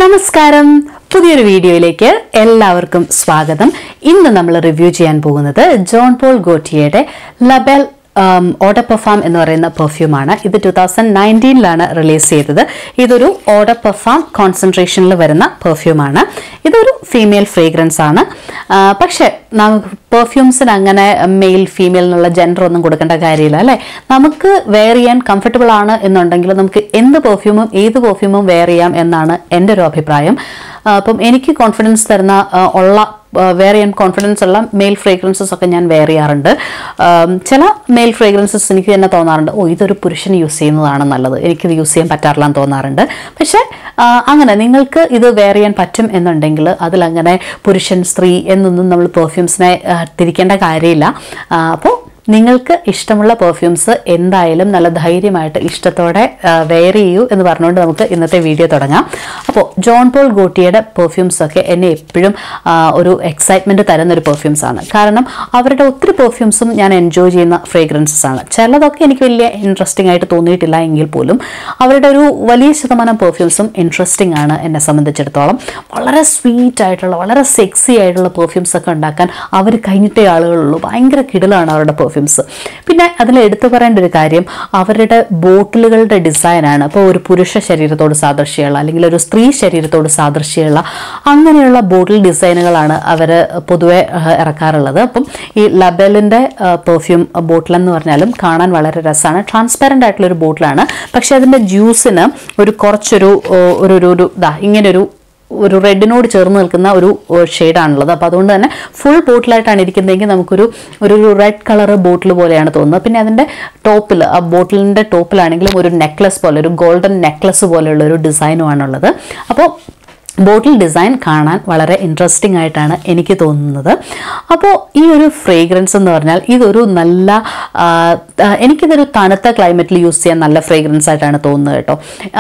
നമസ്കാരം പുതിയൊരു വീഡിയോയിലേക്ക് എല്ലാവർക്കും സ്വാഗതം ഇന്ന് നമ്മൾ റിവ്യൂ ചെയ്യാൻ പോകുന്നത് ജോൺ പോൾ ഗോട്ടിയയുടെ ലബൽ ഓഡർ പെർഫാം എന്ന് പറയുന്ന പെർഫ്യൂമാണ് ഇത് ടൂ തൗസൻഡ് നയൻറ്റീനിലാണ് റിലീസ് ചെയ്തത് ഇതൊരു ഓഡർ പെർഫാം കോൺസെൻട്രേഷനിൽ വരുന്ന പെർഫ്യൂമാണ് ഇതൊരു ഫീമെയിൽ ഫ്രേഗ്രൻസ് ആണ് ആ, പക്ഷേ നമുക്ക് പെർഫ്യൂംസിന് അങ്ങനെ മെയിൽ ഫീമെയിൽ എന്നുള്ള ജെൻഡർ ഒന്നും കൊടുക്കേണ്ട കാര്യമില്ല അല്ലേ നമുക്ക് വെയർ ചെയ്യാൻ കംഫർട്ടബിൾ ആണ് എന്നുണ്ടെങ്കിൽ നമുക്ക് എന്ത് പെർഫ്യൂമും ഏത് പെർഫ്യൂമും വെയർ ചെയ്യാം എന്നാണ് എൻ്റെ ഒരു അഭിപ്രായം ആ, അപ്പം എനിക്ക് കോൺഫിഡൻസ് തരുന്ന ആ, ഉള്ള വെയർ ചെയ്യാൻ കോൺഫിഡൻസ് ഉള്ള മെയിൽ ഫ്രേഗ്രൻസസ് ഒക്കെ ഞാൻ വെയർ ചെയ്യാറുണ്ട് ആം, ചില മെയിൽ ഫ്രേഗ്രൻസസ് എനിക്ക് തന്നെ തോന്നാറുണ്ട് ഓ ഇതൊരു പുരുഷന് യൂസ് ചെയ്യുന്നതാണ് നല്ലത് എനിക്കിത് യൂസ് ചെയ്യാൻ പറ്റാറില്ല എന്ന് തോന്നാറുണ്ട് പക്ഷേ ആ, അങ്ങനെ നിങ്ങൾക്ക് ഇത് വെയർ ചെയ്യാൻ പറ്റും എന്നുണ്ടെങ്കിൽ അതിലങ്ങനെ പുരുഷൻ സ്ത്രീ എന്നൊന്നും നമ്മൾ പെർഫ്യൂംസിനെ തിരിക്കേണ്ട കാര്യമില്ല അപ്പോൾ നിങ്ങൾക്ക് ഇഷ്ടമുള്ള പെർഫ്യൂംസ് എന്തായാലും നല്ല ധൈര്യമായിട്ട് ഇഷ്ടത്തോടെ വെയർ ചെയ്യൂ എന്ന് പറഞ്ഞുകൊണ്ട് നമുക്ക് ഇന്നത്തെ വീഡിയോ തുടങ്ങാം അപ്പോൾ ജോൺ പോൾ ഗോട്ടിയുടെ പെർഫ്യൂംസ് ഒക്കെ എന്നെ എപ്പോഴും ആ, ഒരു എക്സൈറ്റ്മെന്റ് തരുന്ന ഒരു പെർഫ്യൂംസ് ആണ് കാരണം അവരുടെ ഒത്തിരി പെർഫ്യൂംസും ഞാൻ എൻജോയ് ചെയ്യുന്ന ഫ്രേഗ്രൻസസ് ആണ് ചിലതൊക്കെ എനിക്ക് വലിയ ഇൻട്രസ്റ്റിംഗ് ആയിട്ട് തോന്നിയിട്ടില്ല എങ്കിൽ പോലും അവരുടെ ഒരു വലിയ ശതമാനം പെർഫ്യൂംസും ഇൻട്രസ്റ്റിംഗ് ആണ് എന്നെ സംബന്ധിച്ചിടത്തോളം വളരെ സ്വീറ്റ് ആയിട്ടുള്ള വളരെ സെക്സി ആയിട്ടുള്ള പെർഫ്യൂംസ് ഒക്കെ ഉണ്ടാക്കാൻ അവർ കഴിഞ്ഞിട്ടേ ആളുകളുള്ളൂ ഭയങ്കര കിടലാണ് അവരുടെ പെർഫ്യൂംസ് പിന്നെ അതിൽ എടുത്തു പറയേണ്ട ഒരു കാര്യം അവരുടെ ബോട്ടിലുകളുടെ ഡിസൈനാണ് അപ്പോൾ ഒരു പുരുഷ ശരീരത്തോട് സാദൃശ്യമുള്ള അല്ലെങ്കിൽ ഒരു സ്ത്രീ ശരീരത്തോട് സാദൃശ്യമുള്ള അങ്ങനെയുള്ള ബോട്ടിൽ ഡിസൈനുകളാണ് അവർ പൊതുവെ ആ, ഇറക്കാറുള്ളത് അപ്പം ഈ ലബലിൻ്റെ പെർഫ്യൂം ബോട്ടിൽ എന്ന് പറഞ്ഞാലും കാണാൻ വളരെ രസമാണ് ട്രാൻസ്പാരൻ്റ് ആയിട്ടുള്ള ഒരു ബോട്ടിലാണ് പക്ഷേ അതിൻ്റെ ജ്യൂസിന് ഒരു കുറച്ചൊരു ഓ, ഒരു ഒരു ഒരു ഇതാ ഇങ്ങനൊരു ഒരു റെഡിനോട് ചേർന്ന് നിൽക്കുന്ന ഒരു ഷെയ്ഡാണുള്ളത് അപ്പോൾ അതുകൊണ്ട് തന്നെ ഫുൾ ബോട്ടിലായിട്ടാണ് ഇരിക്കുന്നതെങ്കിൽ നമുക്കൊരു ഒരു ഒരു റെഡ് കളർ ബോട്ടിൽ പോലെയാണ് തോന്നുന്നത് പിന്നെ അതിൻ്റെ ടോപ്പിൽ ആ ബോട്ടിലിൻ്റെ ടോപ്പിലാണെങ്കിലും ഒരു നെക്ലസ് പോലെ ഒരു ഗോൾഡൻ നെക്ലസ് പോലെയുള്ള ഒരു ഡിസൈനുമാണുള്ളത് അപ്പോൾ ബോട്ടിൽ ഡിസൈൻ കാണാൻ വളരെ ഇൻട്രസ്റ്റിംഗ് ആയിട്ടാണ് എനിക്ക് തോന്നുന്നത് അപ്പോൾ ഈ ഒരു ഫ്രേഗ്രൻസ് എന്ന് പറഞ്ഞാൽ ഇതൊരു നല്ല ആ, ആ, എനിക്കിതൊരു തണുത്ത ക്ലൈമറ്റിൽ യൂസ് ചെയ്യാൻ നല്ല ഫ്രേഗ്രൻസ് ആയിട്ടാണ് തോന്നുന്നത് കേട്ടോ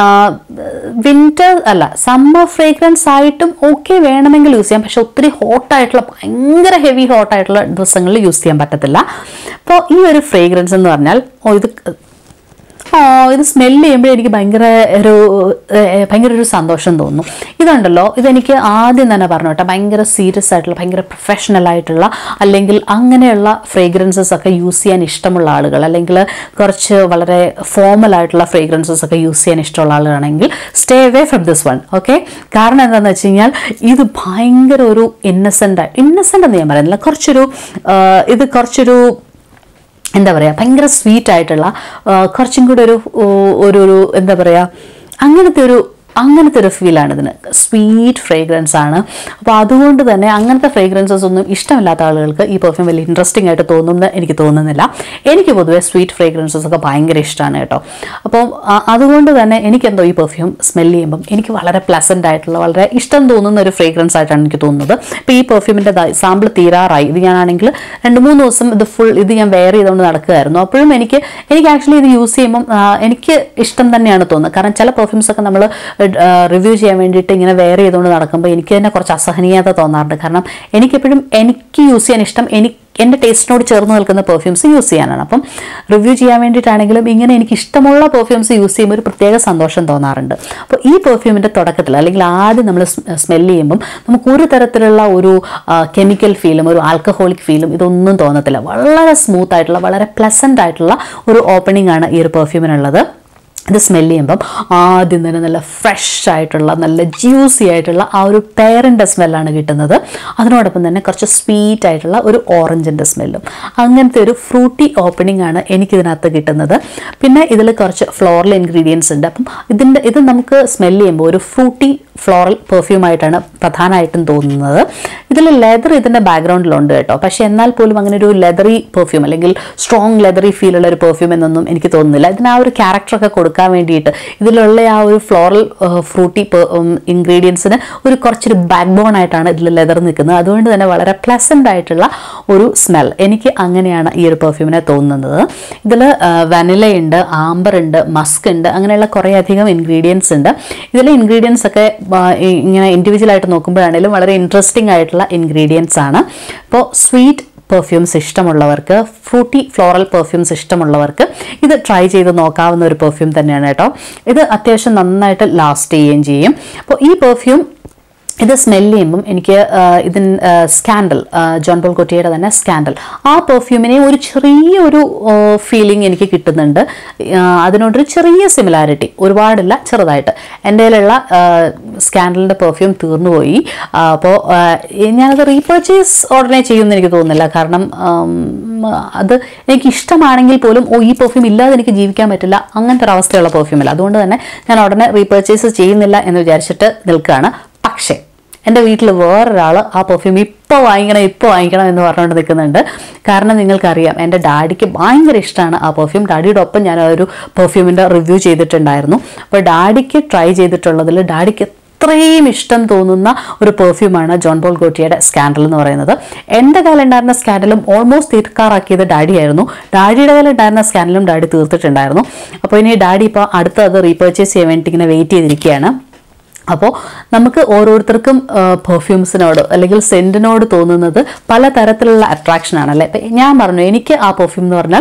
വിൻ്റർ അല്ല സമ്മർ ഫ്രേഗ്രൻസ് ആയിട്ടും ഓക്കെ വേണമെങ്കിൽ യൂസ് ചെയ്യാം പക്ഷെ ഒത്തിരി ഹോട്ടായിട്ടുള്ള ഭയങ്കര ഹെവി ഹോട്ടായിട്ടുള്ള ദിവസങ്ങളിൽ യൂസ് ചെയ്യാൻ പറ്റത്തില്ല അപ്പോൾ ഈ ഒരു ഫ്രേഗ്രൻസ് എന്ന് പറഞ്ഞാൽ ഓ ഇത് ഓ ഇത് സ്മെല്ല് ചെയ്യുമ്പോഴേ എനിക്ക് ഭയങ്കര ഒരു ഏഹ്, ഭയങ്കര ഒരു സന്തോഷം തോന്നുന്നു ഇതുണ്ടല്ലോ ഇതെനിക്ക് ആദ്യം തന്നെ പറഞ്ഞു കേട്ടോ ഭയങ്കര സീരിയസ് ആയിട്ടുള്ള ഭയങ്കര പ്രൊഫഷണൽ ആയിട്ടുള്ള അല്ലെങ്കിൽ അങ്ങനെയുള്ള ഫ്രേഗ്രൻസസ് ഒക്കെ യൂസ് ചെയ്യാൻ ഇഷ്ടമുള്ള ആളുകൾ അല്ലെങ്കിൽ കുറച്ച് വളരെ ഫോമൽ ആയിട്ടുള്ള ഫ്രേഗ്രൻസസ് ഒക്കെ യൂസ് ചെയ്യാൻ ഇഷ്ടമുള്ള ആളുകളാണെങ്കിൽ stay away from this one okay കാരണം എന്താണെന്ന് വെച്ച് കഴിഞ്ഞാൽ ഇത് ഭയങ്കര ഒരു ഇന്നസെൻ്റ് ഇന്നസെൻ്റ് എന്ന് ഞാൻ പറയുന്നില്ല കുറച്ചൊരു ആഹ്, ഇത് കുറച്ചൊരു എന്താ പറയുക ഭയങ്കര സ്വീറ്റ് ആയിട്ടുള്ള ആ, കുറച്ചും കൂടെ ഒരു ഓ, ഒരു ഒരു എന്താ പറയുക അങ്ങനത്തെ ഒരു അങ്ങനത്തെ ഒരു ഫീലാണ് ഇതിന് സ്വീറ്റ് ഫ്രേഗ്രൻസ് ആണ് അപ്പോൾ അതുകൊണ്ട് തന്നെ അങ്ങനത്തെ ഫ്രേഗ്രൻസസ് ഒന്നും ഇഷ്ടമില്ലാത്ത ആളുകൾക്ക് ഈ പെർഫ്യൂം വലിയ ഇൻട്രസ്റ്റിംഗ് ആയിട്ട് തോന്നുമെന്ന് എനിക്ക് തോന്നുന്നില്ല എനിക്ക് പൊതുവേ സ്വീറ്റ് ഫ്രേഗ്രൻസസ് ഒക്കെ ഭയങ്കര ഇഷ്ടമാണ് കേട്ടോ അപ്പോൾ ആ, അതുകൊണ്ട് തന്നെ എനിക്കെന്തോ ഈ പെർഫ്യൂം സ്മെൽ ചെയ്യുമ്പം എനിക്ക് വളരെ പ്ലസൻ്റ് ആയിട്ടുള്ള വളരെ ഇഷ്ടം തോന്നുന്ന ഒരു ഫ്രേഗ്രൻസ് ആയിട്ടാണ് എനിക്ക് തോന്നുന്നത് ഇപ്പോൾ ഈ പെർഫ്യൂമിൻ്റെ സാമ്പിൾ തീരാറായി ഇത് ഞാനാണെങ്കിൽ രണ്ട് മൂന്ന് ദിവസം ഇത് ഫുൾ ഇത് ഞാൻ വെയർ ചെയ്തുകൊണ്ട് നടക്കുകയായിരുന്നു അപ്പോഴും എനിക്ക് എനിക്ക് ആക്ച്വലി ഇത് യൂസ് ചെയ്യുമ്പം ആ, എനിക്ക് ഇഷ്ടം തന്നെയാണ് തോന്നുന്നത് കാരണം ചില പെർഫ്യൂംസ് ഒക്കെ നമ്മൾ റിവ്യൂ ചെയ്യാൻ വേണ്ടിയിട്ട് ഇങ്ങനെ വെയർ ചെയ്തുകൊണ്ട് നടക്കുമ്പോൾ എനിക്ക് തന്നെ കുറച്ച് അസഹനീയത തോന്നാറുണ്ട് കാരണം എനിക്കെപ്പോഴും എനിക്ക് യൂസ് ചെയ്യാൻ ഇഷ്ടം എനിക്ക് എൻ്റെ ടേസ്റ്റിനോട് ചേർന്ന് നിൽക്കുന്ന പെർഫ്യൂംസ് യൂസ് ചെയ്യാനാണ് അപ്പം റിവ്യൂ ചെയ്യാൻ വേണ്ടിയിട്ടാണെങ്കിലും ഇങ്ങനെ എനിക്ക് ഇഷ്ടമുള്ള പെർഫ്യൂംസ് യൂസ് ചെയ്യുമ്പോൾ ഒരു പ്രത്യേക സന്തോഷം തോന്നാറുണ്ട് അപ്പോൾ ഈ പെർഫ്യൂമിൻ്റെ തുടക്കത്തിൽ അല്ലെങ്കിൽ ആദ്യം നമ്മൾ സ്മെല്ല് ചെയ്യുമ്പം നമുക്ക് ഒരു തരത്തിലുള്ള ഒരു കെമിക്കൽ ഫീലും ഒരു ആൽക്കഹോളിക് ഫീലും ഇതൊന്നും തോന്നത്തില്ല വളരെ സ്മൂത്ത് ആയിട്ടുള്ള വളരെ പ്ലസൻ്റ് ആയിട്ടുള്ള ഒരു ഓപ്പണിംഗ് ആണ് ഈ ഒരു പെർഫ്യൂമിനുള്ളത് ഇത് സ്മെല്ല് ചെയ്യുമ്പം ആദ്യം തന്നെ നല്ല ഫ്രഷ് ആയിട്ടുള്ള നല്ല ജ്യൂസി ആയിട്ടുള്ള ആ ഒരു പേരൻ്റെ സ്മെല്ലാണ് കിട്ടുന്നത് അതിനോടൊപ്പം തന്നെ കുറച്ച് സ്വീറ്റ് ആയിട്ടുള്ള ഒരു ഓറഞ്ചിൻ്റെ സ്മെല്ലും അങ്ങനത്തെ ഒരു ഫ്രൂട്ടി ഓപ്പണിംഗ് ആണ് എനിക്കിതിനകത്ത് കിട്ടുന്നത് പിന്നെ ഇതിൽ കുറച്ച് ഫ്ലോറൽ ഇൻഗ്രീഡിയൻസ് ഉണ്ട് അപ്പം ഇതിൻ്റെ ഇത് നമുക്ക് സ്മെല്ല് ചെയ്യുമ്പോൾ ഒരു ഫ്രൂട്ടി ഫ്ലോറൽ പെർഫ്യൂമായിട്ടാണ് പ്രധാനമായിട്ടും തോന്നുന്നത് ഇതിൽ ലെതർ ഇതിൻ്റെ ബാക്ക്ഗ്രൗണ്ടിലുണ്ട് കേട്ടോ പക്ഷേ എന്നാൽ പോലും അങ്ങനെ ഒരു ലെതറി പെർഫ്യൂം അല്ലെങ്കിൽ സ്ട്രോങ് ലെതറി ഫീലുള്ള ഒരു പെർഫ്യൂം എന്നൊന്നും എനിക്ക് തോന്നുന്നില്ല ഇതിന് ആ ഒരു ക്യാരക്ടറൊക്കെ കൊടുക്കാൻ വേണ്ടിയിട്ട് ഇതിലുള്ള ആ ഒരു ഫ്ലോറൽ ഫ്രൂട്ടി ഇൻഗ്രീഡിയൻസിന് ഒരു കുറച്ചൊരു ബാക്ക് ബോൺ ആയിട്ടാണ് ഇതിൽ ലെതർ നിൽക്കുന്നത് അതുകൊണ്ട് തന്നെ വളരെ പ്ലസൻ്റ് ആയിട്ടുള്ള ഒരു സ്മെൽ എനിക്ക് അങ്ങനെയാണ് ഈ ഒരു പെർഫ്യൂമിനെ തോന്നുന്നത് ഇതിൽ വനില ഉണ്ട് ആംബർ ഉണ്ട് മസ്ക് ഉണ്ട് അങ്ങനെയുള്ള കുറേ അധികം ഇൻഗ്രീഡിയൻസ് ഉണ്ട് ഇതിലെ ഇൻഗ്രീഡിയൻസ് ഒക്കെ ആ, ഇ- ഇങ്ങനെ ഇൻഡിവിജ്വൽ ആയിട്ട് നോക്കുമ്പോഴാണെങ്കിലും വളരെ ഇൻട്രസ്റ്റിംഗ് ആയിട്ടുള്ള ഇൻഗ്രീഡിയൻസ് ആണ് അപ്പോൾ സ്വീറ്റ് പെർഫ്യൂംസ് ഇഷ്ടമുള്ളവർക്ക് ഫ്രൂട്ടി ഫ്ലോറൽ പെർഫ്യൂംസ് ഇഷ്ടമുള്ളവർക്ക് ഇത് ട്രൈ ചെയ്ത് നോക്കാവുന്ന ഒരു പെർഫ്യൂം തന്നെയാണ് കേട്ടോ ഇത് അത്യാവശ്യം നന്നായിട്ട് ലാസ്റ്റ് ചെയ്യുകയും ചെയ്യും അപ്പോൾ ഈ പെർഫ്യൂം ഇത് സ്മെല് ചെയ്യുമ്പം എനിക്ക് ആ, ഇതിൻ സ്കാൻഡൽ ജോൺ പോൾ കൊട്ടിയുടെ തന്നെ സ്കാൻഡൽ ആ പെർഫ്യൂമിനെ ഒരു ചെറിയൊരു ഫീലിംഗ് എനിക്ക് കിട്ടുന്നുണ്ട് ആ, അതിനോടൊരു ചെറിയ സിമിലാരിറ്റി ഒരുപാടില്ല ചെറുതായിട്ട് എൻ്റെ കയ്യിലുള്ള സ്കാൻഡലിൻ്റെ പെർഫ്യൂം തീർന്നുപോയി അപ്പോൾ ഞാനത് റീപർച്ചേസ് ഉടനെ ചെയ്യുമെന്ന് എനിക്ക് തോന്നുന്നില്ല കാരണം ആം, അത് എനിക്ക് ഇഷ്ടമാണെങ്കിൽ പോലും ഓ ഈ പെർഫ്യൂം ഇല്ലാതെ എനിക്ക് ജീവിക്കാൻ പറ്റില്ല അങ്ങനത്തെ ഒരു അവസ്ഥയുള്ള പെർഫ്യൂമല്ല അതുകൊണ്ട് തന്നെ ഞാൻ ഉടനെ റീപർച്ചേസ് ചെയ്യുന്നില്ല എന്ന് വിചാരിച്ചിട്ട് നിൽക്കുകയാണ് പക്ഷേ എൻ്റെ വീട്ടിൽ വേറൊരാൾ ആ പെർഫ്യൂം ഇപ്പോൾ വാങ്ങിക്കണം ഇപ്പോൾ വാങ്ങിക്കണം എന്ന് പറഞ്ഞുകൊണ്ട് നിൽക്കുന്നുണ്ട് കാരണം നിങ്ങൾക്കറിയാം എൻ്റെ ഡാഡിക്ക് ഭയങ്കര ഇഷ്ടമാണ് ആ പെർഫ്യൂം ഡാഡിയുടെ ഒപ്പം ഞാൻ ആ ഒരു പെർഫ്യൂമിൻ്റെ റിവ്യൂ ചെയ്തിട്ടുണ്ടായിരുന്നു അപ്പോൾ ഡാഡിക്ക് ട്രൈ ചെയ്തിട്ടുള്ളതിൽ ഡാഡിക്ക് അത്രയും ഇഷ്ടം തോന്നുന്ന ഒരു പെർഫ്യൂമാണ് ജോൺ പോൾ ഗോട്ടിയുടെ സ്കാൻഡൽ എന്ന് പറയുന്നത് എൻ്റെ കയ്യിലുണ്ടായിരുന്ന സ്കാൻഡലും ഓൾമോസ്റ്റ് തീർക്കാറാക്കിയത് ഡാഡിയായിരുന്നു ഡാഡിയുടെ കയ്യിലുണ്ടായിരുന്ന സ്കാൻഡലും ഡാഡി തീർത്തിട്ടുണ്ടായിരുന്നു അപ്പോൾ ഇനി ഡാഡി ഇപ്പോൾ അടുത്ത് അത് റീപർച്ചേസ് ചെയ്യാൻ വേണ്ടി ഇങ്ങനെ വെയിറ്റ് ചെയ്തിരിക്കുകയാണ് അപ്പോൾ നമുക്ക് ഓരോരുത്തർക്കും പെർഫ്യൂംസിനോട് അല്ലെങ്കിൽ സെൻറ്റിനോട് തോന്നുന്നത് പല തരത്തിലുള്ള അട്രാക്ഷൻ ആണല്ലേ ഇപ്പം ഞാൻ പറഞ്ഞു എനിക്ക് ആ പെർഫ്യൂം എന്ന് പറഞ്ഞാൽ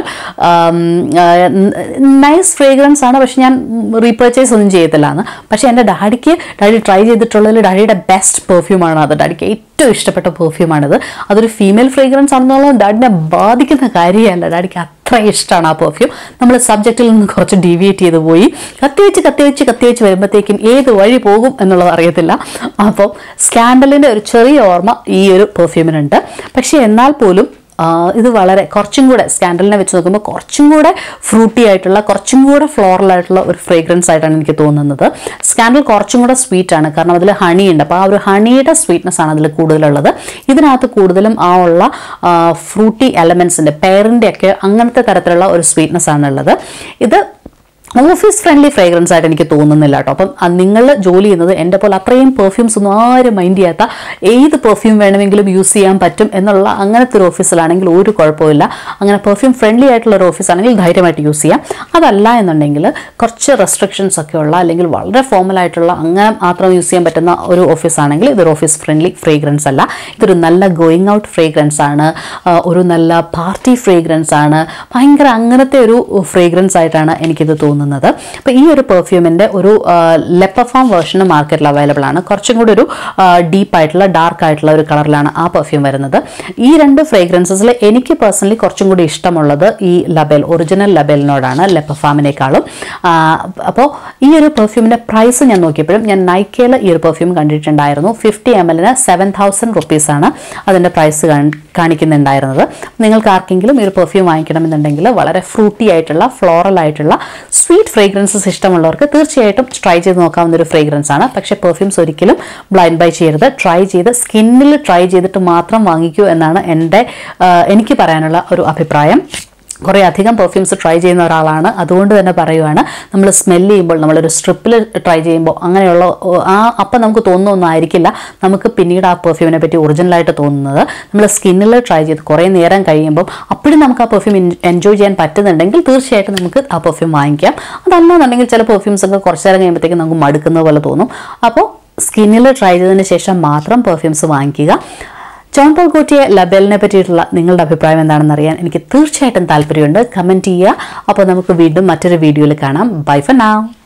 നൈസ് ഫ്രേഗ്രൻസ് ആണ് പക്ഷെ ഞാൻ റീപർച്ചേസ് ഒന്നും ചെയ്യത്തില്ല എന്ന് പക്ഷേ എൻ്റെ ഡാഡിക്ക് ഡാഡി ട്രൈ ചെയ്തിട്ടുള്ളതിൽ ഡാഡിയുടെ ബെസ്റ്റ് പെർഫ്യൂമാണ് അത് ഡാഡിക്ക് ഏറ്റവും ഇഷ്ടപ്പെട്ട പെർഫ്യൂമാണിത് അതൊരു ഫീമെയിൽ ഫ്രേഗ്രൻസ് ആണെന്നുള്ളത് ഡാഡിനെ ബാധിക്കുന്ന കാര്യമല്ല ഡാഡിക്ക് അത്ര ഇഷ്ടമാണ് ആ പെർഫ്യൂം നമ്മൾ സബ്ജക്റ്റിൽ നിന്ന് കുറച്ച് ഡീവിയേറ്റ് ചെയ്ത് പോയി കത്തിവെച്ച് കത്തിവെച്ച് കത്തിവെച്ച് വരുമ്പോഴത്തേക്കും ഏത് വഴി പോകും എന്നുള്ളത് അറിയത്തില്ല അപ്പോൾ സ്കാൻഡലിൻ്റെ ഒരു ചെറിയ ഓർമ്മ ഈ ഒരു പെർഫ്യൂമിനുണ്ട് പക്ഷേ എന്നാൽ പോലും ആ, ഇത് വളരെ കുറച്ചും കൂടെ സ്കാൻഡലിനെ വെച്ച് നോക്കുമ്പോൾ കുറച്ചും കൂടെ ഫ്രൂട്ടി ആയിട്ടുള്ള കുറച്ചും കൂടെ ഫ്ലോറൽ ആയിട്ടുള്ള ഒരു ഫ്രേഗ്രൻസ് ആയിട്ടാണ് എനിക്ക് തോന്നുന്നത് സ്കാൻഡൽ കുറച്ചും കൂടെ സ്വീറ്റ് ആണ് കാരണം അതിൽ ഹണി ഉണ്ട് അപ്പോൾ ആ ഒരു ഹണിയുടെ സ്വീറ്റ്നെസ് ആണ് അതിൽ കൂടുതലുള്ളത് ഇതിനകത്ത് കൂടുതലും ആ ഉള്ള ഫ്രൂട്ടി എലമെൻസിൻ്റെ പേരിൻ്റെ ഒക്കെ അങ്ങനത്തെ തരത്തിലുള്ള ഒരു സ്വീറ്റ്നെസ് ആണ് ഉള്ളത് ഇത് ഓഫീസ് ഫ്രണ്ട്ലി ഫ്രേഗ്രൻസ് ആയിട്ട് എനിക്ക് തോന്നുന്നില്ല കേട്ടോ അപ്പം നിങ്ങൾ ജോലി ചെയ്യുന്നത് എൻ്റെ പോലെ അത്രയും പെർഫ്യൂംസ് ഒന്നും ആരും മൈൻഡ് ചെയ്യാത്ത ഏത് പെർഫ്യൂം വേണമെങ്കിലും യൂസ് ചെയ്യാൻ പറ്റും എന്നുള്ള അങ്ങനത്തെ ഒരു ഓഫീസിലാണെങ്കിൽ ഒരു കുഴപ്പമില്ല അങ്ങനെ പെർഫ്യൂം ഫ്രണ്ട്ലി ആയിട്ടുള്ള ഒരു ഓഫീസാണെങ്കിൽ ധൈര്യമായിട്ട് യൂസ് ചെയ്യാം അതല്ല എന്നുണ്ടെങ്കിൽ കുറച്ച് റെസ്ട്രിക്ഷൻസ് ഒക്കെ ഉള്ള അല്ലെങ്കിൽ വളരെ ഫോമൽ ആയിട്ടുള്ള അങ്ങനെ മാത്രം യൂസ് ചെയ്യാൻ പറ്റുന്ന ഒരു ഓഫീസാണെങ്കിൽ ഇതൊരു ഓഫീസ് ഫ്രണ്ട്ലി ഫ്രേഗ്രൻസ് അല്ല ഇതൊരു നല്ല ഗോയിങ് ഔട്ട് ഫ്രേഗ്രൻസ് ആണ് ആ, ഒരു നല്ല പാർട്ടി ഫ്രേഗ്രൻസ് ആണ് ഭയങ്കര അങ്ങനത്തെ ഒരു ഫ്രേഗ്രൻസ് ആയിട്ടാണ് എനിക്കിത് തോന്നുന്നത് അപ്പോൾ ഈ ഒരു പെർഫ്യൂമിൻ്റെ ഒരു ലെപ്പഫാം വേർഷന് മാർക്കറ്റിൽ അവൈലബിൾ ആണ് കുറച്ചും കൂടി ഒരു ഡീപ്പ് ആയിട്ടുള്ള ഡാർക്ക് ആയിട്ടുള്ള ഒരു കളറിലാണ് ആ പെർഫ്യൂം വരുന്നത് ഈ രണ്ട് ഫ്രേഗ്രൻസസിൽ എനിക്ക് പേഴ്സണലി കുറച്ചും കൂടി ഇഷ്ടമുള്ളത് ഈ ലബേൽ ഒറിജിനൽ ലബേലിനോടാണ് ലെപ്പഫാമിനേക്കാളും അപ്പോൾ ഈ ഒരു പെർഫ്യൂമിൻ്റെ പ്രൈസ് ഞാൻ നോക്കിയപ്പോഴും ഞാൻ നൈക്കയിൽ ഈ ഒരു പെർഫ്യൂം കണ്ടിട്ടുണ്ടായിരുന്നു ഫിഫ്റ്റി എം എല്ലിന് സെവൻ തൗസൻഡ് റുപ്പീസാണ് അതിൻ്റെ പ്രൈസ് കാണിക്കുന്നുണ്ടായിരുന്നത് നിങ്ങൾക്ക് ആർക്കെങ്കിലും ഈ ഒരു പെർഫ്യൂം വാങ്ങിക്കണമെന്നുണ്ടെങ്കിൽ വളരെ ഫ്രൂട്ടി ആയിട്ടുള്ള ഫ്ലോറൽ ആയിട്ടുള്ള സ്വീറ്റ് ഫ്രേഗ്രൻസസ് ഇഷ്ടമുള്ളവർക്ക് തീർച്ചയായിട്ടും ട്രൈ ചെയ്ത് നോക്കാവുന്ന ഒരു ഫ്രേഗ്രൻസ് ആണ് പക്ഷേ പെർഫ്യൂംസ് ഒരിക്കലും ബ്ലൈൻഡ് ബൈ ചെയ്യരുത് ട്രൈ ചെയ്ത് സ്കിന്നിൽ ട്രൈ ചെയ്തിട്ട് മാത്രം വാങ്ങിക്കൂ എന്നാണ് എൻ്റെ ആ, എനിക്ക് പറയാനുള്ള ഒരു അഭിപ്രായം കുറേ അധികം പെർഫ്യൂംസ് ട്രൈ ചെയ്യുന്ന ഒരാളാണ് അതുകൊണ്ട് തന്നെ പറയുവാണ് നമ്മൾ സ്മെല്ല് ചെയ്യുമ്പോൾ നമ്മളൊരു സ്ട്രിപ്പിൽ ട്രൈ ചെയ്യുമ്പോൾ അങ്ങനെയുള്ള ഓ, ആ അപ്പം നമുക്ക് തോന്നുന്നൊന്നും ആയിരിക്കില്ല നമുക്ക് പിന്നീട് ആ പെർഫ്യൂമിനെ പറ്റി ഒറിജിനലായിട്ട് തോന്നുന്നത് നമ്മൾ സ്കിന്നിൽ ട്രൈ ചെയ്ത് കുറേ നേരം കഴിയുമ്പോൾ അപ്പോഴും നമുക്ക് ആ പെർഫ്യൂം എൻജോയ് ചെയ്യാൻ പറ്റുന്നുണ്ടെങ്കിൽ തീർച്ചയായിട്ടും നമുക്ക് ആ പെർഫ്യൂം വാങ്ങിക്കാം അതല്ലാന്നുണ്ടെങ്കിൽ ചില പെർഫ്യൂംസ് ഒക്കെ കുറച്ച് നേരം കഴിയുമ്പോഴത്തേക്കും നമുക്ക് മടുക്കുന്നത് പോലെ തോന്നും അപ്പോൾ സ്കിന്നിൽ ട്രൈ ചെയ്തതിന് ശേഷം മാത്രം പെർഫ്യൂംസ് വാങ്ങിക്കുക ജോൺ പോൾ കൂട്ടിയ ലബേലിനെ പറ്റിയിട്ടുള്ള നിങ്ങളുടെ അഭിപ്രായം എന്താണെന്ന് അറിയാൻ എനിക്ക് തീർച്ചയായിട്ടും താല്പര്യമുണ്ട് കമൻറ്റ് ചെയ്യുക അപ്പോൾ നമുക്ക് വീണ്ടും മറ്റൊരു വീഡിയോയിൽ കാണാം ബൈ ഫർ നാവ്